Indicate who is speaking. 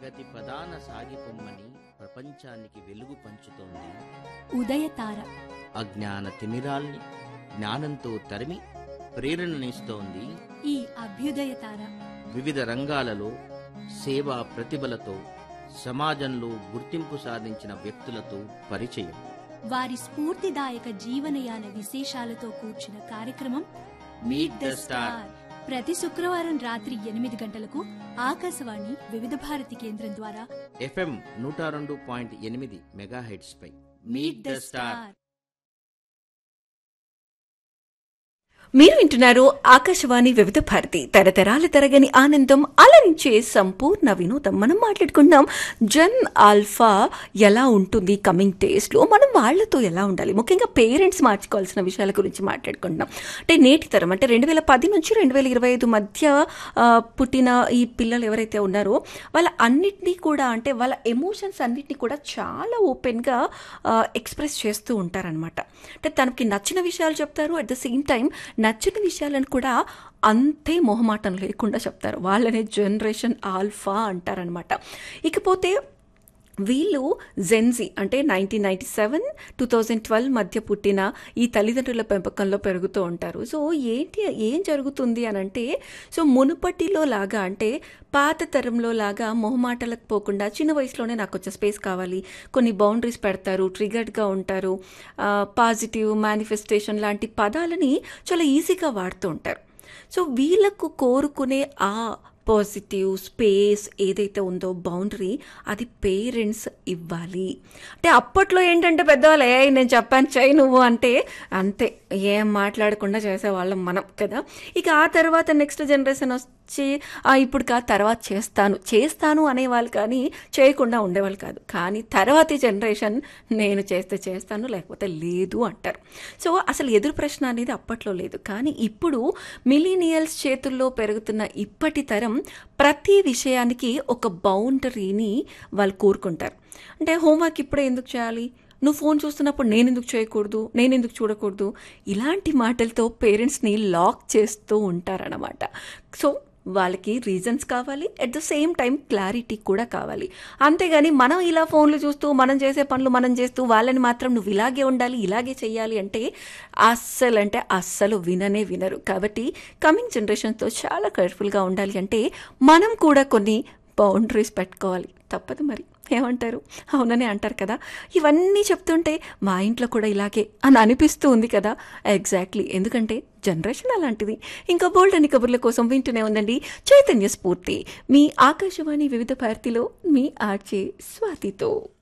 Speaker 1: ప్రగతి ప్రధాన సాగిపొమ్మని ప్రపంచానికి వెలుగు పంచుతోంది
Speaker 2: ఉదయతార
Speaker 1: అజ్ఞాన తిమిరాల్ని జ్ఞానంతో తరిమి ప్రేరణనిస్తోంది
Speaker 2: ఈ అభ్యుదయతార
Speaker 1: వివిధ రంగాలలో సేవా ప్రతిభలతో సమాజంలో గుర్తింపు సాధించిన వ్యక్తులతో పరిచయం
Speaker 2: వారి స్ఫూర్తిదాయక జీవనయాన విశేషాలతో కూర్చిన కార్యక్రమం
Speaker 1: Meet the Star.
Speaker 2: ప్రతి శుక్రవారం రాత్రి ఎనిమిది గంటలకు ఆకాశవాణి వివిధ భారతి కేంద్రం ద్వారా
Speaker 1: ఎఫ్ఎం నూట రెండు పాయింట్ ఎనిమిది మెగాహెడ్స్ పై
Speaker 2: మీట్ ద స్టార్
Speaker 3: మీరు వింటున్నారు ఆకాశవాణి వివిధ భారతి తరతరాల తరగని ఆనందం అలరించే సంపూర్ణ వినోదం మనం మాట్లాడుకుందాం జన్ ఆల్ఫా ఎలా ఉంటుంది కమింగ్ డేస్లో మనం వాళ్ళతో ఎలా ఉండాలి ముఖ్యంగా పేరెంట్స్ మార్చుకోవాల్సిన విషయాల గురించి మాట్లాడుకుంటున్నాం అంటే నేటి తరం అంటే రెండు వేల పది నుంచి రెండు వేల ఇరవై ఐదు మధ్య ఆ, పుట్టిన ఈ పిల్లలు ఎవరైతే ఉన్నారో వాళ్ళ అన్నిటినీ కూడా అంటే వాళ్ళ ఎమోషన్స్ అన్నిటినీ కూడా చాలా ఓపెన్గా ఎక్స్ప్రెస్ చేస్తూ ఉంటారనమాట అంటే తనకి నచ్చిన విషయాలు చెప్తారు అట్ ద సేమ్ టైం నచ్చిన విషయాలను కూడా అంతే మొహమాటం లేకుండా చెప్తారు వాళ్ళనే జనరేషన్ ఆల్ఫా అంటారనమాట ఇకపోతే వీళ్ళు జెన్జీ అంటే nineteen ninety seven two thousand twelve మధ్య పుట్టిన ఈ తల్లిదండ్రుల పెంపకంలో పెరుగుతూ ఉంటారు సో ఏంటి ఏం జరుగుతుంది అని అంటే సో మునుపటిలో లాగా అంటే పాత తరంలో లాగా మొహమాటలకు పోకుండా చిన్న వయసులోనే నాకు వచ్చే స్పేస్ కావాలి కొన్ని బౌండరీస్ పెడతారు ట్రిగర్డ్గా ఉంటారు పాజిటివ్ మేనిఫెస్టేషన్ లాంటి పదాలని చాలా ఈజీగా వాడుతూ ఉంటారు సో వీళ్ళకు కోరుకునే ఆ పాజిటివ్ స్పేస్ ఏదైతే ఉందో బౌండరీ అది పేరెంట్స్ ఇవ్వాలి అంటే అప్పట్లో ఏంటంటే పెద్దవాళ్ళు ఏ నేను చెప్పాను చేయి నువ్వు అంటే అంతే ఏం మాట్లాడకుండా చేసేవాళ్ళం మనం కదా ఇక ఆ తర్వాత నెక్స్ట్ జనరేషన్ వచ్చి "ఆ, ఇప్పుడు కాదు తర్వాత చేస్తాను చేస్తాను అనేవాళ్ళు కానీ చేయకుండా ఉండేవాళ్ళు కాదు కానీ తర్వాతి జనరేషన్ నేను చేస్తే చేస్తాను లేకపోతే లేదు అంటారు సో అసలు ఎదురు ప్రశ్న అనేది అప్పట్లో లేదు కానీ ఇప్పుడు మిలీనియల్స్ చేతుల్లో పెరుగుతున్న ఇప్పటి తరం ప్రతి విషయానికి ఒక బౌండరీని వాళ్ళు కోరుకుంటారు అంటే హోంవర్క్ ఇప్పుడే ఎందుకు చేయాలి నువ్వు ఫోన్ చూస్తున్నప్పుడు నేను ఎందుకు చేయకూడదు నేను ఎందుకు చూడకూడదు ఇలాంటి మాటలతో పేరెంట్స్ని లాక్ చేస్తూ ఉంటారన్నమాట సో వాళ్ళకి రీజన్స్ కావాలి at the same time clarity కూడా కావాలి అంతేగాని మనం ఇలా ఫోన్లు చూస్తూ మనం చేసే పనులు మనం చేస్తూ వాళ్ళని మాత్రం నువ్వు ఇలాగే ఉండాలి ఇలాగే చెయ్యాలి అంటే అస్సలు అంటే అస్సలు విననే వినరు కాబట్టి కమింగ్ జనరేషన్తో చాలా కేర్ఫుల్గా ఉండాలి అంటే మనం కూడా కొన్ని బౌండరీస్ పెట్టుకోవాలి తప్పదు మరి ఏమంటారు అవుననే అంటారు కదా ఇవన్నీ చెప్తుంటే మా ఇంట్లో కూడా ఇలాగే అని అనిపిస్తూ ఉంది కదా ఎగ్జాక్ట్లీ ఎందుకంటే జనరేషన్ అలాంటిది ఇంకా బోల్డ్ అని కబుర్ల కోసం వింటూనే ఉందండి చైతన్య స్ఫూర్తి మీ ఆకాశవాణి వివిధ భారతిలో మీ ఆర్జే స్వాతితో